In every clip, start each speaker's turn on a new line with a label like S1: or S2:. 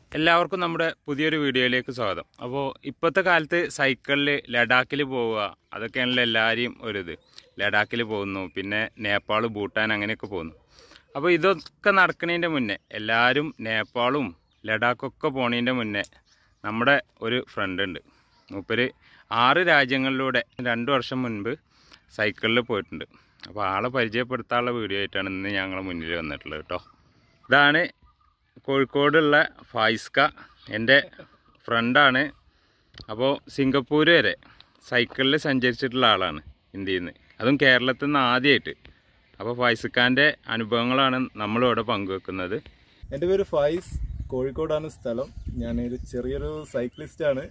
S1: എല്ലാവർക്കും നമ്മുടെ പുതിയൊരു വീഡിയോയിലേക്ക് സ്വാഗതം അപ്പോൾ ഇപ്പോഴത്തെ കാലത്ത് സൈക്കിളിൽ ലഡാക്കിൽ പോവുക അതൊക്കെയാണല്ലോ എല്ലാവരെയും ഒരിത് ലഡാക്കിൽ പോകുന്നു പിന്നെ നേപ്പാൾ ഭൂട്ടാൻ അങ്ങനെയൊക്കെ പോകുന്നു അപ്പോൾ ഇതൊക്കെ നടക്കുന്നതിൻ്റെ മുന്നേ എല്ലാവരും നേപ്പാളും ലഡാക്കൊക്കെ പോണതിൻ്റെ മുന്നേ നമ്മുടെ ഒരു ഫ്രണ്ട് ഉണ്ട് മൂപ്പര് ആറ് രാജ്യങ്ങളിലൂടെ രണ്ട് വർഷം മുൻപ് സൈക്കിളിൽ പോയിട്ടുണ്ട് അപ്പോൾ ആളെ പരിചയപ്പെടുത്താനുള്ള വീഡിയോ ആയിട്ടാണ് ഇന്ന് ഞങ്ങൾ മുന്നിൽ വന്നിട്ടുള്ളത് കേട്ടോ ഇതാണ് കോഴിക്കോടുള്ള ഫായിസ്ക എൻ്റെ ഫ്രണ്ടാണ് അപ്പോൾ സിംഗപ്പൂർ വരെ സൈക്കിളിൽ സഞ്ചരിച്ചിട്ടുള്ള ആളാണ് ഇന്ത്യയിൽ നിന്ന് അതും കേരളത്തിൽ നിന്ന് ആദ്യമായിട്ട് അപ്പോൾ ഫായിസ്ഖാൻ്റെ അനുഭവങ്ങളാണ് നമ്മളിവിടെ പങ്കുവെക്കുന്നത്
S2: എൻ്റെ പേര് ഫായിസ് കോഴിക്കോടാണ് സ്ഥലം ഞാനൊരു ചെറിയൊരു സൈക്ലിസ്റ്റ് ആണ്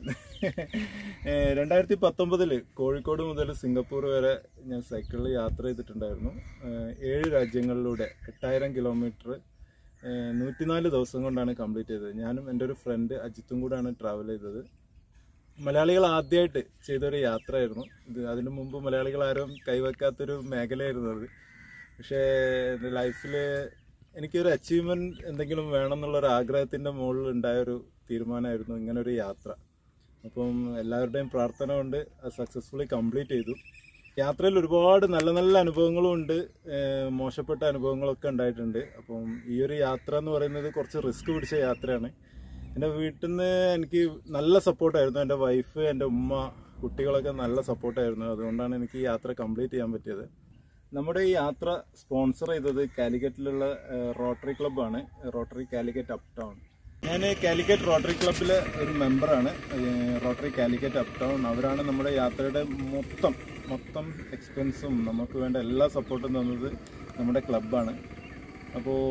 S2: ഏഹ് രണ്ടായിരത്തി പത്തൊമ്പതിൽ കോഴിക്കോട് മുതൽ സിംഗപ്പൂർ വരെ ഞാൻ സൈക്കിളിൽ യാത്ര ചെയ്തിട്ടുണ്ടായിരുന്നു ഏഹ് ഏഴ് രാജ്യങ്ങളിലൂടെ എട്ടായിരം കിലോമീറ്റർ നൂറ്റിനാല് ദിവസം കൊണ്ടാണ് കംപ്ലീറ്റ് ചെയ്തത് ഞാനും എൻ്റെ ഒരു ഫ്രണ്ട് അജിത്തും കൂടാണ് ട്രാവൽ ചെയ്തത് മലയാളികൾ ആദ്യമായിട്ട് ചെയ്തൊരു യാത്രയായിരുന്നു ഇത് അതിനു മുമ്പ് മലയാളികൾ ആരും കൈവെക്കാത്തൊരു മേഖലയായിരുന്നു അത് പക്ഷേ എൻ്റെ ലൈഫിൽ എനിക്കൊരു അച്ചീവ്മെന്റ് എന്തെങ്കിലും വേണം എന്നുള്ള ഒരു ആഗ്രഹത്തിന്റെ മുകളിൽ ഉണ്ടായ ഒരു തീരുമാനമായിരുന്നു ഇങ്ങനെ ഒരു യാത്ര അപ്പം എല്ലാവരുടെയും പ്രാർത്ഥന കൊണ്ട് അത് സക്സസ്ഫുള്ളി കംപ്ലീറ്റ് ചെയ്തു യാത്രയിൽ ഒരുപാട് നല്ല നല്ല അനുഭവങ്ങളും ഉണ്ട് ഏഹ് മോശപ്പെട്ട അനുഭവങ്ങളൊക്കെ ഉണ്ടായിട്ടുണ്ട് അപ്പം ഈ ഒരു യാത്ര എന്ന് പറയുന്നത് കുറച്ച് റിസ്ക് പിടിച്ച യാത്രയാണ് എൻ്റെ വീട്ടിൽ നിന്ന് എനിക്ക് നല്ല സപ്പോർട്ടായിരുന്നു എൻ്റെ വൈഫ് എൻ്റെ ഉമ്മ കുട്ടികളൊക്കെ നല്ല സപ്പോർട്ടായിരുന്നു അതുകൊണ്ടാണ് എനിക്ക് ഈ യാത്ര കംപ്ലീറ്റ് ചെയ്യാൻ പറ്റിയത് നമ്മുടെ ഈ യാത്ര സ്പോൺസർ ചെയ്തത് കാലിക്കറ്റിലുള്ള ഏഹ്, റോട്ടറി ക്ലബ്ബാണ് റോട്ടറി കാലിക്കറ്റ് അപ് ടൗൺ ഞാൻ കാലിക്കറ്റ് റോട്ടറി ക്ലബ്ബിലെ ഒരു മെമ്പറാണ് ഏഹ്, റോട്ടറി കാലിക്കറ്റ് അപ് ടൗൺ അവരാണ് നമ്മുടെ യാത്രയുടെ മൊത്തം മൊത്തം എക്സ്പെൻസും നമുക്ക് വേണ്ട എല്ലാ സപ്പോർട്ടും തന്നത് നമ്മുടെ ക്ലബ്ബാണ് അപ്പോൾ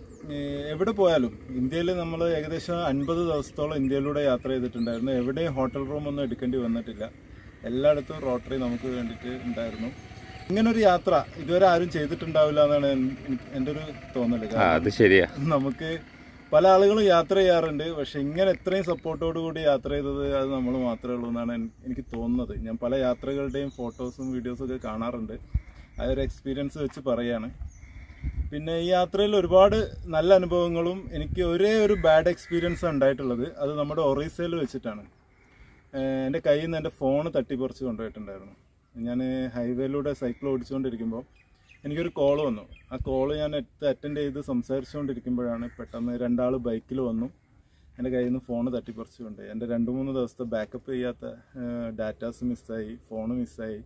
S2: എവിടെ പോയാലും ഇന്ത്യയിൽ നമ്മൾ ഏകദേശം അൻപത് ദിവസത്തോളം ഇന്ത്യയിലൂടെ യാത്ര ചെയ്തിട്ടുണ്ടായിരുന്നു എവിടെയും ഹോട്ടൽ റൂം ഒന്നും എടുക്കേണ്ടി വന്നിട്ടില്ല എല്ലായിടത്തും റോട്ടറി നമുക്ക് വേണ്ടിയിട്ട് ഉണ്ടായിരുന്നു ഇങ്ങനൊരു യാത്ര ഇതുവരെ ആരും ചെയ്തിട്ടുണ്ടാവില്ല എന്നാണ് എൻ- എനിക്ക് എൻ്റെ ഒരു തോന്നല്
S1: ആ
S2: കാരണം
S1: അത് ശരിയാ
S2: നമുക്ക് പല ആളുകളും യാത്ര ചെയ്യാറുണ്ട് പക്ഷെ ഇങ്ങനെ ഇത്രയും സപ്പോർട്ടോട് കൂടി യാത്ര ചെയ്തത് അത് നമ്മൾ മാത്രമേ ഉള്ളൂ എന്നാണ് എൻ- എനിക്ക് തോന്നുന്നത് ഞാൻ പല യാത്രകളുടെയും ഫോട്ടോസും വീഡിയോസും ഒക്കെ കാണാറുണ്ട് ആ ഒരു എക്സ്പീരിയൻസ് വെച്ച് പറയാണ് പിന്നെ ഈ യാത്രയിൽ ഒരുപാട് നല്ല അനുഭവങ്ങളും എനിക്ക് ഒരേ ഒരു ബാഡ് എക്സ്പീരിയൻസ് ഉണ്ടായിട്ടുള്ളത് അത് നമ്മുടെ ഒറീസയിൽ വെച്ചിട്ടാണ് ഏഹ് എൻ്റെ കയ്യിൽ നിന്ന് എൻ്റെ ഫോൺ തട്ടിപ്പറിച്ച് കൊണ്ടുപോയിട്ടുണ്ടായിരുന്നു ഞാൻ ഹൈവേയിലൂടെ സൈക്കിൾ ഓടിച്ചുകൊണ്ടിരിക്കുമ്പോൾ എനിക്കൊരു കോൾ വന്നു ആ കോൾ ഞാൻ അറ്റൻഡ് ചെയ്ത് സംസാരിച്ചുകൊണ്ടിരിക്കുമ്പോഴാണ് പെട്ടെന്ന് രണ്ടാൾ ബൈക്കിൽ വന്നു എൻ്റെ കയ്യിൽ നിന്ന് ഫോൺ തട്ടിപ്പറിച്ചുകൊണ്ട് എൻ്റെ രണ്ട് മൂന്ന് ദിവസത്തെ ബാക്കപ്പ് ചെയ്യാത്ത ഡാറ്റാസ് മിസ്സായി ഫോൺ മിസ്സായി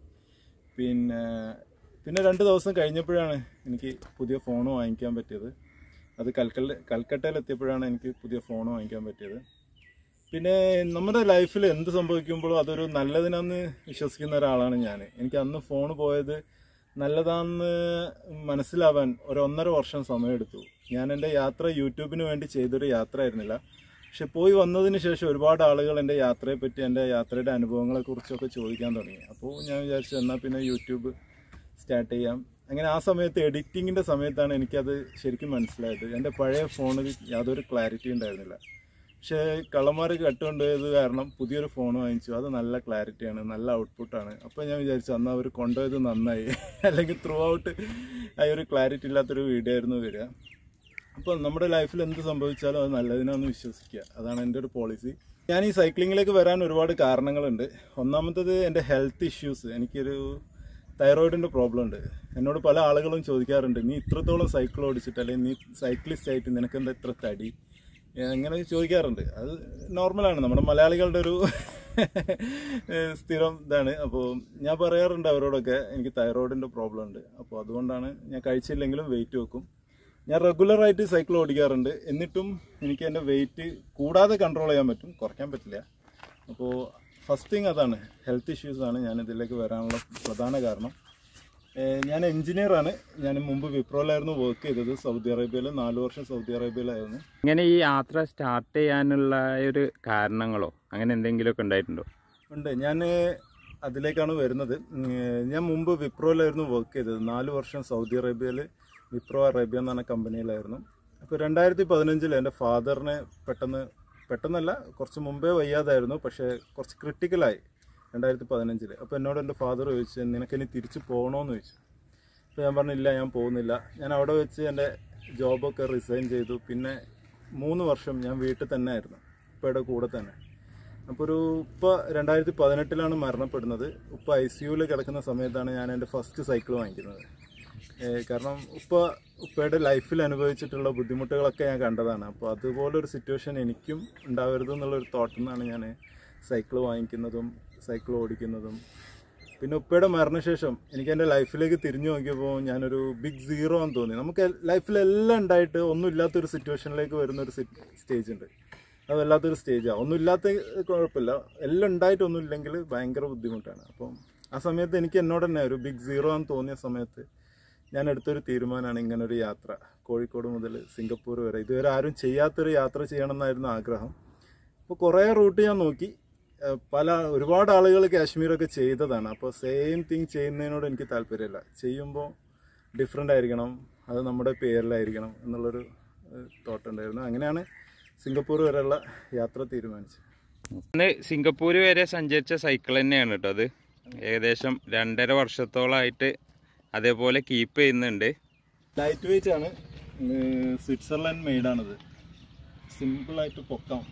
S2: പിന്നെ പിന്നെ രണ്ട് ദിവസം കഴിഞ്ഞപ്പോഴാണ് എനിക്ക് പുതിയ ഫോൺ വാങ്ങിക്കാൻ പറ്റിയത് അത് കൽക്കൽ കൽക്കട്ടയിൽ എത്തിയപ്പോഴാണ് എനിക്ക് പുതിയ ഫോൺ വാങ്ങിക്കാൻ പറ്റിയത് പിന്നെ നമ്മുടെ ലൈഫിൽ എന്ത് സംഭവിക്കുമ്പോഴും അതൊരു നല്ലതിനാന്ന് വിശ്വസിക്കുന്ന ഒരാളാണ് ഞാൻ എനിക്ക് അന്ന് ഫോൺ പോയത് നല്ലതാന്ന് മനസ്സിലാവാൻ ഒരു ഒന്നര വർഷം സമയമെടുത്തു ഞാൻ എൻ്റെ യാത്ര യൂട്യൂബിന് വേണ്ടി ചെയ്തൊരു യാത്ര ആയിരുന്നില്ല പക്ഷെ പോയി വന്നതിന് ശേഷം ഒരുപാട് ആളുകൾ എൻ്റെ യാത്രയെ പറ്റി എൻ്റെ യാത്രയുടെ അനുഭവങ്ങളെ കുറിച്ചൊക്കെ ചോദിക്കാൻ തുടങ്ങി അപ്പോൾ ഞാൻ വിചാരിച്ചു എന്നാൽ പിന്നെ യൂട്യൂബ് സ്റ്റാർട്ട് ചെയ്യാം അങ്ങനെ ആ സമയത്ത് എഡിറ്റിങ്ങിൻ്റെ സമയത്താണ് എനിക്കത് ശരിക്കും മനസ്സിലായത് എൻ്റെ പഴയ ഫോണിൽ യാതൊരു ക്ലാരിറ്റി ഉണ്ടായിരുന്നില്ല പക്ഷേ കള്ളന്മാർ കട്ടുകൊണ്ടുപോയത് കാരണം പുതിയൊരു ഫോൺ വാങ്ങിച്ചു അത് നല്ല ക്ലാരിറ്റിയാണ് നല്ല ഔട്ട്പുട്ടാണ് അപ്പോൾ ഞാൻ വിചാരിച്ചു അന്ന് അവർ കൊണ്ടുപോയത് നന്നായി അല്ലെങ്കിൽ ത്രൂ ഔട്ട് ആ ഒരു ക്ലാരിറ്റി ഇല്ലാത്തൊരു വീഡിയോ ആയിരുന്നു വരിക അപ്പോൾ നമ്മുടെ ലൈഫിൽ എന്ത് സംഭവിച്ചാലും അത് നല്ലതിനാന്ന് വിശ്വസിക്കുക അതാണ് എൻ്റെ ഒരു പോളിസി ഞാൻ ഈ സൈക്ലിങ്ങിലേക്ക് വരാൻ ഒരുപാട് കാരണങ്ങളുണ്ട് ഒന്നാമത്തത് എൻ്റെ ഹെൽത്ത് ഇഷ്യൂസ് എനിക്കൊരു തൈറോയിഡിൻ്റെ പ്രോബ്ലം ഉണ്ട് എന്നോട് പല ആളുകളും ചോദിക്കാറുണ്ട് നീ ഇത്രത്തോളം സൈക്കിൾ ഓടിച്ചിട്ട് അല്ലെങ്കിൽ നീ സൈക്ലിസ്റ്റ് ആയിട്ട് നിനക്ക് എന്താ ഇത്ര തടി അങ്ങനെ ചോദിക്കാറുണ്ട് അത് നോർമലാണ് നമ്മുടെ മലയാളികളുടെ ഒരു ഏഹ് സ്ഥിരം ഇതാണ് അപ്പോൾ ഞാൻ പറയാറുണ്ട് അവരോടൊക്കെ എനിക്ക് തൈറോയിഡിൻ്റെ പ്രോബ്ലം ഉണ്ട് അപ്പോൾ അതുകൊണ്ടാണ് ഞാൻ കഴിച്ചില്ലെങ്കിലും വെയിറ്റ് വെക്കും ഞാൻ റെഗുലറായിട്ട് സൈക്കിൾ ഓടിക്കാറുണ്ട് എന്നിട്ടും എനിക്ക് എൻ്റെ വെയിറ്റ് കൂടാതെ കൺട്രോൾ ചെയ്യാൻ പറ്റും കുറയ്ക്കാൻ പറ്റില്ല അപ്പോൾ ഫസ്റ്റ് തിങ് അതാണ് ഹെൽത്ത് ഇഷ്യൂസ് ആണ് ഞാൻ ഇതിലേക്ക് വരാനുള്ള പ്രധാന കാരണം ഏഹ് ഞാൻ എഞ്ചിനീയറാണ് ഞാൻ മുമ്പ് വിപ്രോയിലായിരുന്നു വർക്ക് ചെയ്തത് സൗദി അറേബ്യയിൽ നാല് വർഷം സൗദി അറേബ്യയിലായിരുന്നു
S1: ഇങ്ങനെ ഈ യാത്ര സ്റ്റാർട്ട് ചെയ്യാനുള്ള ഒരു കാരണങ്ങളോ അങ്ങനെ എന്തെങ്കിലുമൊക്കെ ഉണ്ടായിട്ടുണ്ടോ
S2: ഉണ്ട് ഞാൻ അതിലേക്കാണ് വരുന്നത് ഉം, ഞാൻ മുമ്പ് വിപ്രോയിലായിരുന്നു വർക്ക് ചെയ്തത് നാല് വർഷം സൗദി അറേബ്യയിൽ വിപ്രോ അറേബ്യ എന്ന് പറഞ്ഞ കമ്പനിയിലായിരുന്നു അപ്പോൾ രണ്ടായിരത്തി പതിനഞ്ചിൽ എൻ്റെ ഫാദറിന് പെട്ടെന്ന് പെട്ടെന്നല്ല കുറച്ച് മുമ്പേ വയ്യാതായിരുന്നു പക്ഷേ കുറച്ച് ക്രിട്ടിക്കലായി രണ്ടായിരത്തി പതിനഞ്ചിൽ അപ്പോൾ എന്നോട് എൻ്റെ ഫാദർ ചോദിച്ചു നിനക്കിനി തിരിച്ച് പോകണമെന്ന് ചോദിച്ചു അപ്പോൾ ഞാൻ പറഞ്ഞില്ല ഞാൻ പോകുന്നില്ല ഞാൻ അവിടെ വെച്ച് എൻ്റെ ജോബൊക്കെ റിസൈൻ ചെയ്തു പിന്നെ മൂന്ന് വർഷം ഞാൻ വീട്ടിൽ തന്നെ ആയിരുന്നു ഉപ്പയുടെ കൂടെ തന്നെ അപ്പോൾ ഒരു ഉപ്പ രണ്ടായിരത്തി പതിനെട്ടിലാണ് മരണപ്പെടുന്നത് ഉപ്പ ഐ സി യുവിൽ കിടക്കുന്ന സമയത്താണ് ഞാൻ എൻ്റെ ഫസ്റ്റ് സൈക്കിൾ വാങ്ങിക്കുന്നത് ഏഹ് കാരണം ഉപ്പ ഉപ്പയുടെ ലൈഫിൽ അനുഭവിച്ചിട്ടുള്ള ബുദ്ധിമുട്ടുകളൊക്കെ ഞാൻ കണ്ടതാണ് അപ്പോൾ അതുപോലൊരു സിറ്റുവേഷൻ എനിക്കും ഉണ്ടാവരുത് എന്നുള്ളൊരു തോട്ടിൽ നിന്നാണ് ഞാൻ സൈക്കിൾ വാങ്ങിക്കുന്നതും സൈക്കിൾ ഓടിക്കുന്നതും പിന്നെ ഉപ്പയുടെ മരണശേഷം എനിക്ക് എൻ്റെ ലൈഫിലേക്ക് തിരിഞ്ഞു നോക്കിയപ്പോൾ ഞാനൊരു ബിഗ് സീറോ എന്ന് തോന്നി നമുക്ക് ലൈഫിൽ എല്ലാം ഉണ്ടായിട്ട് ഒന്നും ഇല്ലാത്തൊരു സിറ്റുവേഷനിലേക്ക് വരുന്ന ഒരു സ്റ്റേജ് ഉണ്ട് അത് വല്ലാത്തൊരു സ്റ്റേജാണ് ഒന്നും ഇല്ലാത്ത കുഴപ്പമില്ല എല്ലാം ഉണ്ടായിട്ട് ഒന്നും ഇല്ലെങ്കിൽ ഭയങ്കര ബുദ്ധിമുട്ടാണ് അപ്പം ആ സമയത്ത് എനിക്ക് എന്നോട് തന്നെ ഒരു ബിഗ് സീറോ എന്ന് തോന്നിയ സമയത്ത് ഞാൻ എടുത്തൊരു തീരുമാനമാണ് ഇങ്ങനെ ഒരു യാത്ര കോഴിക്കോട് മുതൽ സിംഗപ്പൂർ വരെ ഇതുവരെ ആരും ചെയ്യാത്തൊരു യാത്ര ചെയ്യണമെന്നായിരുന്നു ആഗ്രഹം അപ്പോൾ കുറേ റൂട്ട് ഞാൻ നോക്കി ഏഹ് പല ഒരുപാട് ആളുകൾ കാശ്മീരൊക്കെ ചെയ്തതാണ് അപ്പോൾ സെയിം തിങ് ചെയ്യുന്നതിനോട് എനിക്ക് താല്പര്യമില്ല ചെയ്യുമ്പോൾ ഡിഫറെൻ്റ് ആയിരിക്കണം അത് നമ്മുടെ പേരിലായിരിക്കണം എന്നുള്ളൊരു തോട്ട് ഉണ്ടായിരുന്നു അങ്ങനെയാണ് സിംഗപ്പൂർ വരെയുള്ള യാത്ര തീരുമാനിച്ചത്
S1: ഇന്ന് സിംഗപ്പൂർ വരെ സഞ്ചരിച്ച സൈക്കിൾ തന്നെയാണ് കേട്ടോ അത് ഏകദേശം രണ്ടര വർഷത്തോളമായിട്ട് അതേപോലെ കീപ്പ് ചെയ്യുന്നുണ്ട്
S2: ലൈറ്റ് വെയിറ്റ് ആണ് ഏഹ് സ്വിറ്റ്സർലൻഡ് മെയ്ഡാണിത് സിമ്പിളായിട്ട് പൊക്കാം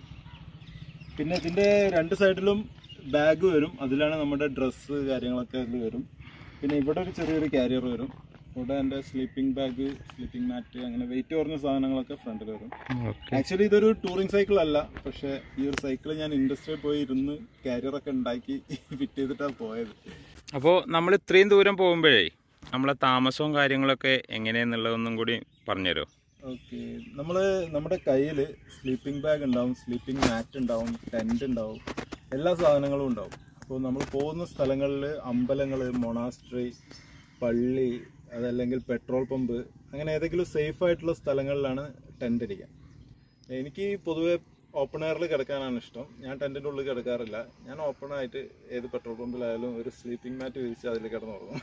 S2: പിന്നെ ഇതിൻ്റെ രണ്ട് സൈഡിലും ബാഗ് വരും അതിലാണ് നമ്മുടെ ഡ്രസ്സ് കാര്യങ്ങളൊക്കെ അതിൽ വരും പിന്നെ ഇവിടെ ഒരു ചെറിയൊരു കാരിയർ വരും ഇവിടെ എൻ്റെ സ്ലീപ്പിംഗ് ബാഗ് സ്ലീപ്പിംഗ് മാറ്റ് അങ്ങനെ വെയിറ്റ് കുറഞ്ഞ സാധനങ്ങളൊക്കെ ഫ്രണ്ടിൽ വരും
S1: ഓക്കെ
S2: ആക്ച്വലി ഇതൊരു ടൂറിംഗ് സൈക്കിൾ അല്ല പക്ഷേ ഈ ഒരു സൈക്കിൾ ഞാൻ ഇൻഡസ്ട്രിയിൽ പോയി ഇരുന്ന് കാരിയറൊക്കെ ഉണ്ടാക്കി ഫിറ്റ് ചെയ്തിട്ടാണ് പോയത്
S1: അപ്പോൾ നമ്മൾ ഇത്രയും ദൂരം പോകുമ്പോഴേ നമ്മളെ താമസവും കാര്യങ്ങളൊക്കെ എങ്ങനെയാന്നുള്ളതൊന്നും കൂടി പറഞ്ഞുതരുമോ
S2: ഓക്കെ നമ്മൾ നമ്മുടെ കയ്യിൽ സ്ലീപ്പിംഗ് ബാഗ് ഉണ്ടാവും സ്ലീപ്പിംഗ് മാറ്റ് ഉണ്ടാവും ടെൻറ്റ് ഉണ്ടാവും എല്ലാ സാധനങ്ങളും ഉണ്ടാവും അപ്പോൾ നമ്മൾ പോകുന്ന സ്ഥലങ്ങളിൽ അമ്പലങ്ങൾ മൊണാസ്ട്രി പള്ളി അതല്ലെങ്കിൽ പെട്രോൾ പമ്പ് അങ്ങനെ ഏതെങ്കിലും സേഫ് ആയിട്ടുള്ള സ്ഥലങ്ങളിലാണ് ടെൻ്റ് അടിക്കാൻ എനിക്ക് പൊതുവെ ഓപ്പൺ എയറിൽ കിടക്കാനാണ് ഇഷ്ടം ഞാൻ ടെൻറ്റിൻ്റെ ഉള്ളിൽ കിടക്കാറില്ല ഞാൻ ഓപ്പൺ ആയിട്ട് ഏത് പെട്രോൾ പമ്പിലായാലും ഒരു സ്ലീപ്പിംഗ് മാറ്റ് വിരിച്ച് അതിൽ കിടന്നുറങ്ങും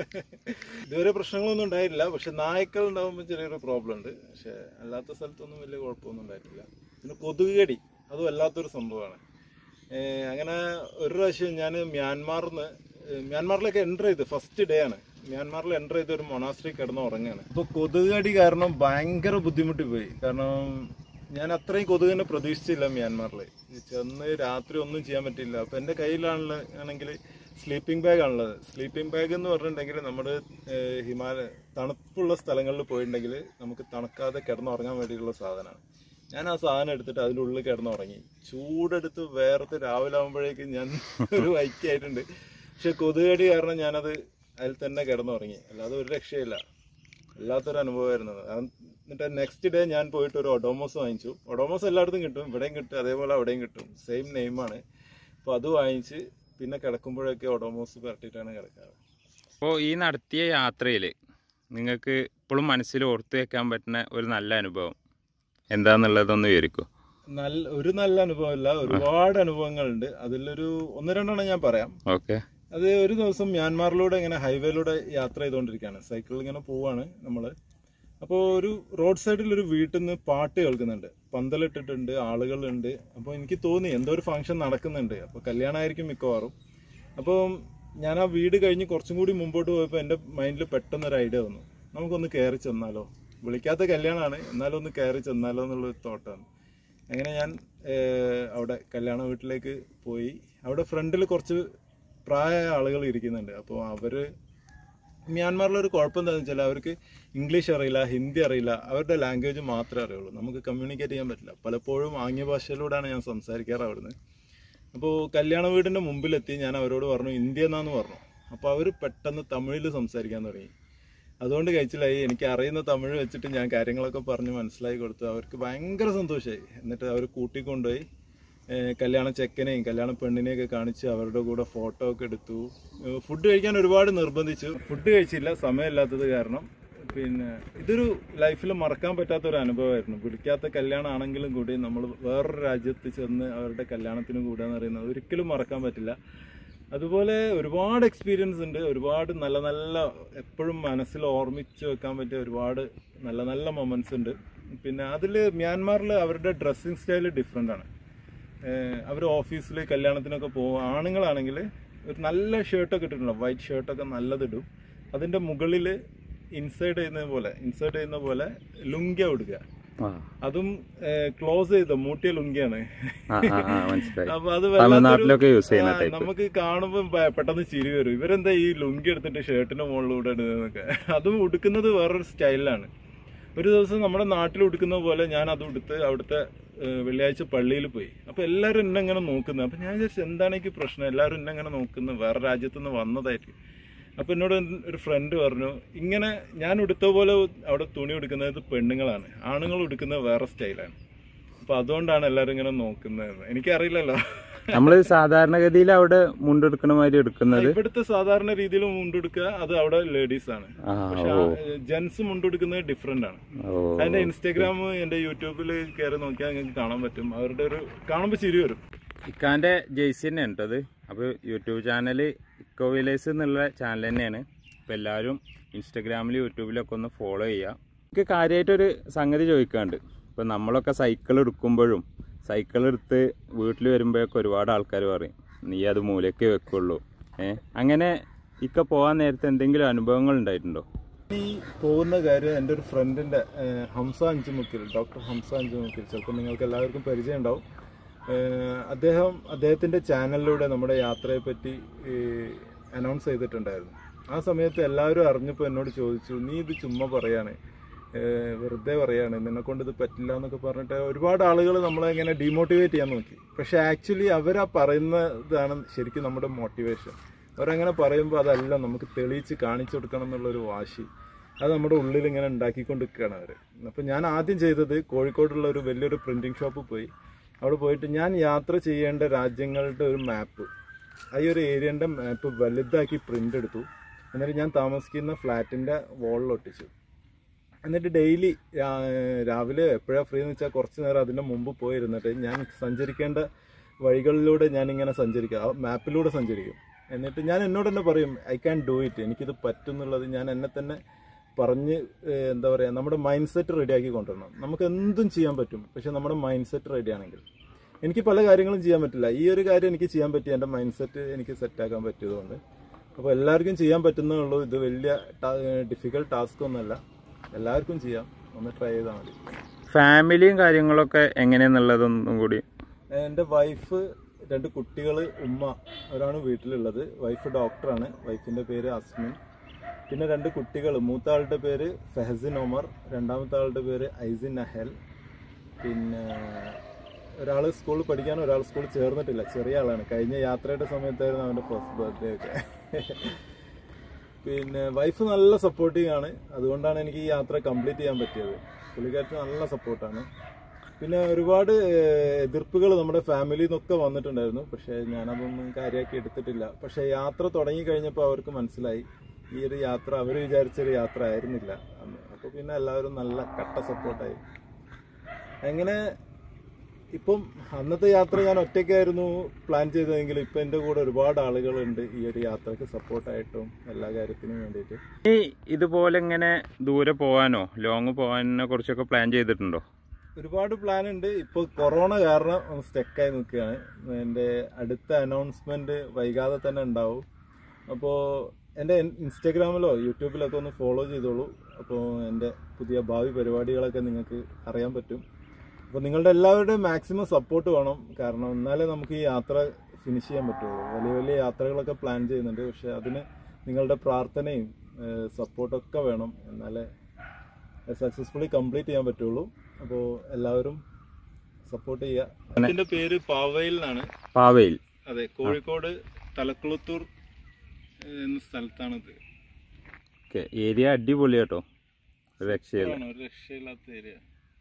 S2: ഇതുവരെ പ്രശ്നങ്ങളൊന്നും ഉണ്ടായിട്ടില്ല പക്ഷെ നായ്ക്കൾ ഉണ്ടാകുമ്പോൾ ചെറിയൊരു പ്രോബ്ലം ഉണ്ട് പക്ഷെ അല്ലാത്ത സ്ഥലത്തൊന്നും വലിയ കുഴപ്പമൊന്നും ഉണ്ടായിട്ടില്ല പിന്നെ കൊതുക് കടി അതും വല്ലാത്തൊരു സംഭവമാണ് ഏഹ് അങ്ങനെ ഒരു പ്രാവശ്യം ഞാൻ മ്യാൻമാറിൽ നിന്ന് മ്യാൻമാറിലൊക്കെ എൻ്റർ ചെയ്ത് ഫസ്റ്റ് ഡേ ആണ് മ്യാൻമാറിൽ എൻ്റർ ചെയ്ത് ഒരു മൊണാസ്ട്രി കിടന്ന് ഉറങ്ങുകയാണ് അപ്പോൾ കൊതുക് കടി കാരണം ഭയങ്കര ബുദ്ധിമുട്ടി പോയി കാരണം ഞാൻ അത്രയും കൊതുകിനെ പ്രതീക്ഷിച്ചില്ല മ്യാൻമാറിൽ ചെന്ന് രാത്രി ഒന്നും ചെയ്യാൻ പറ്റില്ല അപ്പം എൻ്റെ കയ്യിലാണുള്ള ആണെങ്കിൽ സ്ലീപ്പിംഗ് ബാഗ് ആണുള്ളത് സ്ലീപ്പിംഗ് ബാഗ് എന്ന് പറഞ്ഞിട്ടുണ്ടെങ്കിൽ നമ്മുടെ ഏഹ്, ഹിമാലയ തണുപ്പുള്ള സ്ഥലങ്ങളിൽ പോയിട്ടുണ്ടെങ്കിൽ നമുക്ക് തണുക്കാതെ കിടന്നുറങ്ങാൻ വേണ്ടിയിട്ടുള്ള സാധനമാണ് ഞാൻ ആ സാധനം എടുത്തിട്ട് അതിൻ്റെ ഉള്ളിൽ കിടന്നുറങ്ങി ചൂടെടുത്ത് വേർത്ത് രാവിലെ ആകുമ്പോഴേക്കും ഞാൻ ഒരു വൈക്കായിട്ടുണ്ട് പക്ഷെ കൊതുകടി കാരണം ഞാനത് അതിൽ തന്നെ കിടന്നുറങ്ങി അല്ലാതെ ഒരു രക്ഷയില്ല വല്ലാത്തൊരു അനുഭവമായിരുന്നു അത്. അത് എന്നിട്ട് നെക്സ്റ്റ് ഡേ ഞാൻ പോയിട്ട് ഒരു ഒഡോമോസ് വാങ്ങിച്ചു ഒഡോമോസ് എല്ലായിടത്തും കിട്ടും ഇവിടെയും കിട്ടും അതേപോലെ അവിടെയും കിട്ടും സെയിം നെയിമാണ് അപ്പോൾ അത് വാങ്ങിച്ച് പിന്നെ കിടക്കുമ്പോഴൊക്കെ ഒഡോമോസ് പുരട്ടിയിട്ടാണ് കിടക്കാറ്
S1: അപ്പോൾ ഈ നടത്തിയ യാത്രയിൽ നിങ്ങൾക്ക് ഇപ്പോഴും മനസ്സിൽ ഓർത്തു വെക്കാൻ പറ്റുന്ന ഒരു നല്ല അനുഭവം എന്താന്നുള്ളതൊന്ന് വിവരിക്കൂ
S2: നല്ല ഒരു നല്ല അനുഭവമല്ല ഒരുപാട് അനുഭവങ്ങളുണ്ട് അതിലൊരു ഒന്ന് രണ്ടെണ്ണം ഞാൻ പറയാം
S1: ഓക്കെ
S2: അത് ഒരു ദിവസം മ്യാൻമാറിലൂടെ ഇങ്ങനെ ഹൈവേയിലൂടെ യാത്ര ചെയ്തുകൊണ്ടിരിക്കുകയാണ് സൈക്കിളിൽ ഇങ്ങനെ പോവാണ് നമ്മൾ അപ്പോൾ ഒരു റോഡ് സൈഡിൽ ഒരു വീട്ടിൽ നിന്ന് പാട്ട് കേൾക്കുന്നുണ്ട് പന്തലിട്ടിട്ടുണ്ട് ആളുകളുണ്ട് അപ്പോൾ എനിക്ക് തോന്നി എന്തോ ഒരു ഫംഗ്ഷൻ നടക്കുന്നുണ്ട് അപ്പോൾ കല്യാണമായിരിക്കും മിക്കവാറും അപ്പോൾ ഞാൻ ആ വീട് കഴിഞ്ഞ് കുറച്ചും കൂടി മുമ്പോട്ട് പോയപ്പോൾ എൻ്റെ മൈൻഡിൽ പെട്ടെന്ന് ഒരു ഐഡിയ വന്നു നമുക്കൊന്ന് കയറി ചെന്നാലോ വിളിക്കാത്ത കല്യാണമാണ് എന്നാലും ഒന്ന് കയറി ചെന്നാലോ എന്നുള്ള തോട്ടാണ് അങ്ങനെ ഞാൻ ഏഹ്, അവിടെ കല്യാണ വീട്ടിലേക്ക് പോയി അവിടെ ഫ്രണ്ടിൽ കുറച്ച് പ്രായമായ ആളുകൾ ഇരിക്കുന്നുണ്ട് അപ്പോൾ അവര് മ്യാൻമാറിലൊരു കുഴപ്പം എന്താണെന്ന് വെച്ചാൽ അവർക്ക് ഇംഗ്ലീഷ് അറിയില്ല ഹിന്ദി അറിയില്ല അവരുടെ ലാംഗ്വേജ് മാത്രമേ അറിയുള്ളൂ നമുക്ക് കമ്മ്യൂണിക്കേറ്റ് ചെയ്യാൻ പറ്റില്ല പലപ്പോഴും ആംഗ്യ ഭാഷയിലൂടെയാണ് ഞാൻ സംസാരിക്കാറ് അവിടുന്ന് അപ്പോൾ കല്യാണ വീടിൻ്റെ മുമ്പിലെത്തി ഞാൻ അവരോട് പറഞ്ഞു ഇന്ത്യ എന്നാന്ന് പറഞ്ഞു അപ്പോൾ അവർ പെട്ടെന്ന് തമിഴിൽ സംസാരിക്കാൻ തുടങ്ങി അതുകൊണ്ട് കഴിച്ചില്ലായി എനിക്ക് അറിയുന്ന തമിഴ് വെച്ചിട്ട് ഞാൻ കാര്യങ്ങളൊക്കെ പറഞ്ഞ് മനസ്സിലാക്കി കൊടുത്തു അവർക്ക് ഭയങ്കര സന്തോഷമായി എന്നിട്ട് അവർ കൂട്ടിക്കൊണ്ടുപോയി ഏഹ് കല്യാണ ചെക്കനെയും കല്യാണ പെണ്ണിനെയൊക്കെ കാണിച്ച് അവരുടെ കൂടെ ഫോട്ടോ ഒക്കെ എടുത്തു ഏഹ് ഫുഡ് കഴിക്കാൻ ഒരുപാട് നിർബന്ധിച്ചു ഫുഡ് കഴിച്ചില്ല സമയമില്ലാത്തത് കാരണം പിന്നെ ഇതൊരു ലൈഫിൽ മറക്കാൻ പറ്റാത്ത ഒരു അനുഭവമായിരുന്നു വിളിക്കാത്ത കല്യാണമാണെങ്കിലും കൂടി നമ്മൾ വേറൊരു രാജ്യത്ത് ചെന്ന് അവരുടെ കല്യാണത്തിന് കൂടുക എന്ന് പറയുന്നത് ഒരിക്കലും മറക്കാൻ പറ്റില്ല അതുപോലെ ഒരുപാട് എക്സ്പീരിയൻസ് ഉണ്ട് ഒരുപാട് നല്ല നല്ല എപ്പോഴും മനസ്സിൽ ഓർമ്മിച്ച് വെക്കാൻ പറ്റിയ ഒരുപാട് നല്ല നല്ല മൊമെന്റ്സ് ഉണ്ട് പിന്നെ അതിൽ മ്യാൻമാറിൽ അവരുടെ ഡ്രസ്സിങ് സ്റ്റൈൽ ഡിഫറെൻ്റ് ആണ് അവർ ഓഫീസിൽ കല്യാണത്തിനൊക്കെ പോകും ആണുങ്ങളാണെങ്കിൽ ഒരു നല്ല ഷർട്ടൊക്കെ ഇട്ടിട്ടുണ്ടാവും വൈറ്റ് ഷർട്ടൊക്കെ നല്ലതിടും അതിൻ്റെ മുകളിൽ ഇൻസേർട്ട് ചെയ്യുന്ന പോലെ ഇൻസേർട്ട് ചെയ്യുന്ന പോലെ ലുങ്കിയ ഉടുക്കുക
S1: ആ
S2: അതും ക്ലോസ് ചെയ്ത മൂട്ടിയ ലുങ്കിയാണ്
S1: ആ ആ, ആ മനസ്സിലായി
S2: അപ്പൊ അത് വല്ലാത്തൊരു-
S1: തമിഴ്നാട്ടിലൊക്കെ യൂസ് ചെയ്യുന്ന
S2: ആ,
S1: ടൈപ്പ്
S2: നമുക്ക് കാണുമ്പോൾ പെ- പെട്ടെന്ന് ചിരി വരും ഇവരെന്താ ഈ ലുങ്കി എടുത്തിട്ട് ഷർട്ടിന്റെ മുകളിലൂടെ ഇടുന്നതൊക്കെ അതും ഉടുക്കുന്നത് വേറൊരു സ്റ്റൈലിലാണ് ഒരു ദിവസം നമ്മുടെ നാട്ടിൽ ഉടുക്കുന്ന പോലെ ഞാൻ അത് ഉടുത്ത് അവിടുത്തെ ഏഹ്, വെള്ളിയാഴ്ച പള്ളിയിൽ പോയി അപ്പൊ എല്ലാവരും എന്നെ ഇങ്ങനെ നോക്കുന്നത് അപ്പൊ ഞാൻ വിചാരിച്ചു എന്താണ് എനിക്ക് പ്രശ്നം എല്ലാവരും എന്നെ ഇങ്ങനെ നോക്കുന്നത് വേറെ രാജ്യത്ത് നിന്ന് വന്നതായിരിക്കും അപ്പൊ എന്നോട് ഒരു ഫ്രണ്ട് പറഞ്ഞു ഇങ്ങനെ ഞാൻ ഉടുത്ത പോലെ അവിടെ തുണി ഉടുക്കുന്നത് പെണ്ണുങ്ങളാണ് ആണുങ്ങൾ ഉടുക്കുന്നത് വേറെ സ്റ്റൈലാണ് അപ്പൊ അതുകൊണ്ടാണ് എല്ലാവരും ഇങ്ങനെ നോക്കുന്നത് എനിക്കറിയില്ലല്ലോ
S1: നമ്മള് സാധാരണഗതിയിൽ അവിടെ മുണ്ടെടുക്കണ മാതിരി എടുക്കുന്നത്
S2: ഇവിടുത്തെ സാധാരണ രീതിയിൽ മുണ്ടെടുക്കുക അത് അവിടെ ലേഡീസ് ആണ്
S1: ആ
S2: പക്ഷെ
S1: ഓ
S2: ജെന്റ്സ് മുണ്ടെടുക്കുന്നത് ഡിഫറെന്റ് ആണ്
S1: ഓ
S2: അതിന്റെ ഇൻസ്റ്റാഗ്രാം എന്റെ യൂട്യൂബിൽ കയറി നോക്കിയാൽ നിങ്ങൾക്ക് കാണാൻ പറ്റും അവരുടെ ഒരു കാണുമ്പോൾ ചിരി വരും
S1: ഇക്കാന്റെ ജെയ്സി തന്നെ ഉണ്ടത് അപ്പോൾ യൂട്യൂബ് ചാനൽ ഇക്കോ വില്ലേജ് എന്നുള്ള ചാനൽ തന്നെയാണ് അപ്പോൾ എല്ലാവരും ഇൻസ്റ്റഗ്രാമിലും യൂട്യൂബിലൊക്കെ ഒന്ന് ഫോളോ ചെയ്യുക എനിക്ക് കാര്യമായിട്ടൊരു സംഗതി ചോദിക്കാണ്ട് ഇപ്പോൾ നമ്മളൊക്കെ സൈക്കിൾ എടുക്കുമ്പോഴും സൈക്കിൾ എടുത്ത് വീട്ടിൽ വരുമ്പോഴൊക്കെ ഒരുപാട് ആൾക്കാർ പറയും നീ അത് മൂലയ്ക്ക് വെക്കുള്ളൂ ഏ അങ്ങനെ ഇക്ക പോകാൻ നേരത്തെ എന്തെങ്കിലും അനുഭവങ്ങൾ ഉണ്ടായിട്ടുണ്ടോ
S2: ഈ പോകുന്ന കാര്യം എൻ്റെ ഒരു ഫ്രണ്ടിന്റെ ഏഹ്, ഹംസ അഞ്ചുമുക്കിൽ ഡോക്ടർ ഹംസ അഞ്ചുമുക്കിൽ ചിലപ്പോൾ നിങ്ങൾക്ക് എല്ലാവർക്കും പരിചയം ഉണ്ടാവും ഏഹ്, അദ്ദേഹം അദ്ദേഹത്തിന്റെ ചാനലിലൂടെ നമ്മുടെ യാത്രയെ പറ്റി അനൗൺസ് ചെയ്തിട്ടുണ്ടായിരുന്നു ആ സമയത്ത് എല്ലാവരും അറിഞ്ഞപ്പോൾ എന്നോട് ചോദിച്ചു നീ ഇത് ചുമ്മാ പറയാണ് ഏഹ്, വെറുതെ പറയാണ് നിന്നെ കൊണ്ട് ഇത് പറ്റില്ല എന്നൊക്കെ പറഞ്ഞിട്ട് ഒരുപാട് ആളുകൾ നമ്മളെ ഇങ്ങനെ ഡീമോട്ടിവേറ്റ് ചെയ്യാൻ നോക്കി പക്ഷെ ആക്ച്വലി അവരാ പറയുന്നതാണ് ശരിക്കും നമ്മുടെ മോട്ടിവേഷൻ അവരങ്ങനെ പറയുമ്പോൾ അതല്ല നമുക്ക് തെളിയിച്ച് കാണിച്ചു കൊടുക്കണം എന്നുള്ളൊരു വാശി അത് നമ്മുടെ ഉള്ളിൽ ഇങ്ങനെ ഉണ്ടാക്കിക്കൊണ്ടിരിക്കുകയാണ് അവർ അപ്പം ഞാൻ ആദ്യം ചെയ്തത് കോഴിക്കോടുള്ള ഒരു വലിയൊരു പ്രിന്റിംഗ് ഷോപ്പിൽ പോയി അവിടെ പോയിട്ട് ഞാൻ യാത്ര ചെയ്യേണ്ട രാജ്യങ്ങളുടെ ഒരു മാപ്പ് ആ ഈ ഒരു ഏരിയൻ്റെ മാപ്പ് വലുതാക്കി പ്രിന്റ് എടുത്തു എന്നിട്ട് ഞാൻ താമസിക്കുന്ന ഫ്ലാറ്റിൻ്റെ വോളിൽ ഒട്ടിച്ചു എന്നിട്ട് ഡെയിലി രാവിലെ എപ്പോഴാണ് ഫ്രീ എന്ന് വെച്ചാൽ കുറച്ച് നേരം അതിൻ്റെ മുമ്പ് പോയിരുന്നിട്ട് ഞാൻ സഞ്ചരിക്കേണ്ട വഴികളിലൂടെ ഞാൻ ഇങ്ങനെ സഞ്ചരിക്കും ആ മാപ്പിലൂടെ സഞ്ചരിക്കും എന്നിട്ട് ഞാൻ എന്നോട് തന്നെ പറയും ഐ ക്യാൻ ഡു ഇറ്റ് എനിക്കിത് പറ്റും എന്നുള്ളത് ഞാൻ എന്നെ തന്നെ പറഞ്ഞ് ഏഹ്, എന്താ പറയുക നമ്മുടെ മൈൻഡ് സെറ്റ് റെഡിയാക്കി കൊണ്ടുവരണം നമുക്ക് എന്തും ചെയ്യാൻ പറ്റും പക്ഷെ നമ്മുടെ മൈൻഡ് സെറ്റ് റെഡി ആണെങ്കിൽ എനിക്ക് പല കാര്യങ്ങളും ചെയ്യാൻ പറ്റില്ല ഈ ഒരു കാര്യം എനിക്ക് ചെയ്യാൻ പറ്റി എൻ്റെ മൈൻഡ് സെറ്റ് എനിക്ക് സെറ്റാക്കാൻ പറ്റിയതുകൊണ്ട് അപ്പോൾ എല്ലാവർക്കും ചെയ്യാൻ പറ്റുന്നേ ഉള്ളൂ ഇത് വലിയ ഡിഫിക്കൽട്ട് ടാസ്ക് ഒന്നുമല്ല എല്ലാവർക്കും ചെയ്യാം ഒന്ന് ട്രൈ ചെയ്താൽ മതി
S1: ഫാമിലിയും കാര്യങ്ങളൊക്കെ എങ്ങനെയാന്നുള്ളതൊന്നും കൂടി
S2: എൻ്റെ വൈഫ് രണ്ട് കുട്ടികൾ ഉമ്മ അവരാണ് വീട്ടിലുള്ളത് വൈഫ് ഡോക്ടറാണ് വൈഫിൻ്റെ പേര് അസ്മിൻ പിന്നെ രണ്ട് കുട്ടികൾ മൂത്ത ആളുടെ പേര് ഫെഹസിൻ ഒമർ രണ്ടാമത്തെ ആളുടെ പേര് ഐസിൻ അഹൽ പിന്നെ ഒരാൾ സ്കൂളിൽ പഠിക്കാനും ഒരാൾ സ്കൂളിൽ ചേർന്നിട്ടില്ല ചെറിയ ആളാണ് കഴിഞ്ഞ യാത്രയുടെ സമയത്തായിരുന്നു അവൻ്റെ ഫസ്റ്റ് ബർത്ത്ഡേ ഒക്കെ പിന്നെ വൈഫ് നല്ല സപ്പോർട്ടീവ് ആണ് അതുകൊണ്ടാണ് എനിക്ക് ഈ യാത്ര കംപ്ലീറ്റ് ചെയ്യാൻ പറ്റിയത് പുള്ളിക്കാരത്ത് നല്ല സപ്പോർട്ടാണ് പിന്നെ ഒരുപാട് എതിർപ്പുകൾ നമ്മുടെ ഫാമിലിയിൽ നിന്നൊക്കെ വന്നിട്ടുണ്ടായിരുന്നു പക്ഷേ ഞാനതൊന്നും കാര്യമാക്കി എടുത്തിട്ടില്ല പക്ഷേ യാത്ര തുടങ്ങി കഴിഞ്ഞപ്പോൾ അവർക്ക് മനസ്സിലായി ഈ ഒരു യാത്ര അവർ വിചാരിച്ചൊരു യാത്ര ആയിരുന്നില്ല അന്ന് അപ്പോൾ പിന്നെ എല്ലാവരും നല്ല കട്ട സപ്പോർട്ടായി അങ്ങനെ ഇപ്പം അന്നത്തെ യാത്ര ഞാൻ ഒറ്റയ്ക്കായിരുന്നു പ്ലാൻ ചെയ്തതെങ്കിൽ ഇപ്പം എൻ്റെ കൂടെ ഒരുപാട് ആളുകളുണ്ട് ഈ ഒരു യാത്രക്ക് സപ്പോർട്ടായിട്ടും എല്ലാ കാര്യത്തിനും വേണ്ടിയിട്ട്
S1: ഈ ഇതുപോലെ ഇങ്ങനെ ദൂരെ പോകാനോ ലോങ് പോകാനെ കുറിച്ചൊക്കെ പ്ലാൻ ചെയ്തിട്ടുണ്ടോ
S2: ഒരുപാട് പ്ലാൻ ഉണ്ട് ഇപ്പോൾ കൊറോണ കാരണം ഒന്ന് സ്റ്റക്കായി നിൽക്കുകയാണ് എൻ്റെ അടുത്ത അനൗൺസ്മെന്റ് വൈകാതെ തന്നെ ഉണ്ടാവും അപ്പോൾ എൻ്റെ ഇൻസ്റ്റാഗ്രാമിലോ യൂട്യൂബിലൊക്കെ ഒന്ന് ഫോളോ ചെയ്തോളൂ അപ്പോൾ എൻ്റെ പുതിയ ഭാവി പരിപാടികളൊക്കെ നിങ്ങൾക്ക് അറിയാൻ പറ്റും അപ്പോൾ നിങ്ങളുടെ എല്ലാവരുടെയും മാക്സിമം സപ്പോർട്ട് വേണം കാരണം എന്നാലേ നമുക്ക് ഈ യാത്ര ഫിനിഷ് ചെയ്യാൻ പറ്റുള്ളൂ വലിയ വലിയ യാത്രകളൊക്കെ പ്ലാൻ ചെയ്യുന്നുണ്ട് പക്ഷെ അതിന് നിങ്ങളുടെ പ്രാർത്ഥനയും സപ്പോർട്ടൊക്കെ വേണം എന്നാലേ സക്സസ്ഫുള്ളി കംപ്ലീറ്റ് ചെയ്യാൻ പറ്റുള്ളൂ അപ്പോൾ എല്ലാവരും സപ്പോർട്ട് ചെയ്യുക ഇതിന്റെ പേര് പാവയിൽ എന്നാണ്
S1: പാവയിൽ
S2: അതെ കോഴിക്കോട് തലക്കുളത്തൂർ ഏഹ്, എന്ന സ്ഥലത്താണിത്
S1: ഓക്കെ ഏരിയ അടിപൊളി കേട്ടോ ഒരു രക്ഷയില്ല
S2: ആണ് ഒരു രക്ഷയില്ലാത്ത ഏരിയ